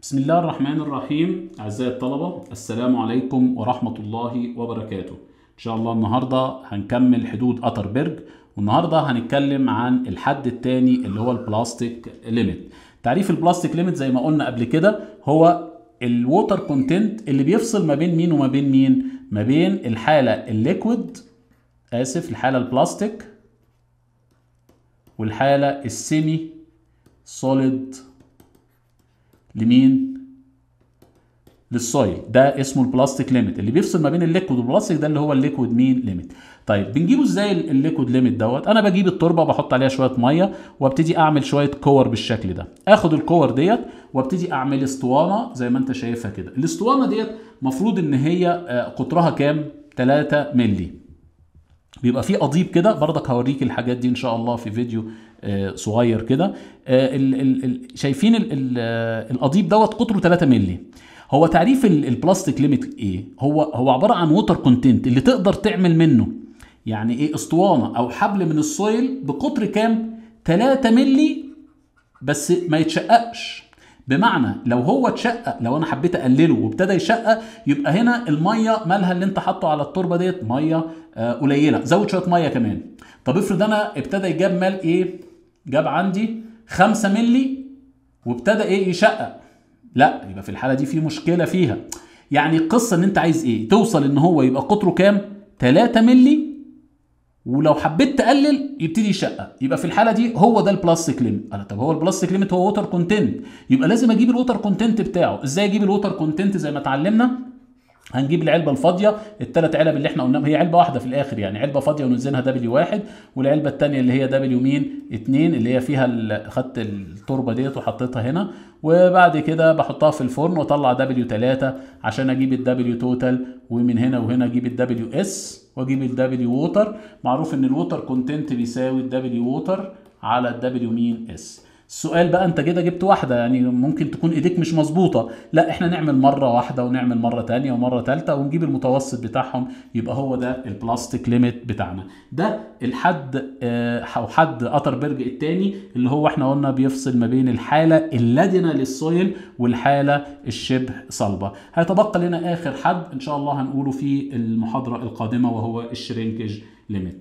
بسم الله الرحمن الرحيم أعزائي الطلبة السلام عليكم ورحمة الله وبركاته إن شاء الله النهاردة هنكمل حدود أتربرج والنهاردة هنتكلم عن الحد الثاني اللي هو البلاستيك ليميت تعريف البلاستيك ليميت زي ما قلنا قبل كده هو الووتر كونتنت اللي بيفصل ما بين مين وما بين مين ما بين الحالة الليكويد آسف الحالة البلاستيك والحالة السيمي سوليد لمين؟ للسويل ده اسمه البلاستيك ليميت اللي بيفصل ما بين الليكويد والبلاستيك ده اللي هو الليكويد مين ليميت طيب بنجيبه ازاي الليكويد ليميت دوت انا بجيب التربه بحط عليها شويه ميه وابتدي اعمل شويه كور بالشكل ده اخد الكور ديت وابتدي اعمل اسطوانه زي ما انت شايفها كده الاسطوانه ديت مفروض ان هي قطرها كام 3 مللي بيبقى في قضيب كده برضك هوريك الحاجات دي ان شاء الله في فيديو صغير كده شايفين القضيب دوت قطره 3 مللي هو تعريف البلاستيك ليميت ايه هو هو عباره عن ووتر كونتنت اللي تقدر تعمل منه يعني ايه اسطوانه او حبل من السويل بقطر كام 3 مللي بس ما يتشققش بمعنى لو هو اتشقق لو انا حبيت اقلله وابتدى يشقق يبقى هنا الميه مالها اللي انت حاطه على التربه ديت ميه آه قليله زود شويه ميه كمان طب افرض انا ابتدى يجاب مال ايه جاب عندي 5 مللي وابتدى ايه يشقق لا يبقى في الحاله دي في مشكله فيها يعني القصه ان انت عايز ايه توصل ان هو يبقى قطره كام 3 مللي ولو حبيت تقلل يبتدي يشقق يبقى في الحاله دي هو ده البلاستيك ليميت طب هو البلاستيك ليميت هو ووتر كونتنت يبقى لازم اجيب الووتر كونتنت بتاعه ازاي اجيب الووتر كونتنت زي ما اتعلمنا هنجيب العلبه الفاضيه الثلاث علب اللي احنا قلناهم هي علبه واحده في الاخر يعني علبه فاضيه وننزلها دبليو واحد والعلبه الثانيه اللي هي دبليو مين اتنين اللي هي فيها خدت التربه ديت وحطيتها هنا وبعد كده بحطها في الفرن واطلع دبليو 3 عشان اجيب الدبليو توتال ومن هنا وهنا اجيب الدبليو اس واجيب الدبليو ووتر معروف ان الووتر كونتنت بيساوي الدبليو ووتر على الدبليو مين اس السؤال بقى انت كده جبت واحده يعني ممكن تكون ايديك مش مظبوطه لا احنا نعمل مره واحده ونعمل مره تانية ومره ثالثه ونجيب المتوسط بتاعهم يبقى هو ده البلاستيك ليميت بتاعنا ده الحد او حد اتربرج الثاني اللي هو احنا قلنا بيفصل ما بين الحاله اللدنه للسويل والحاله الشبه صلبه هيتبقى لنا اخر حد ان شاء الله هنقوله في المحاضره القادمه وهو الشرينكج ليميت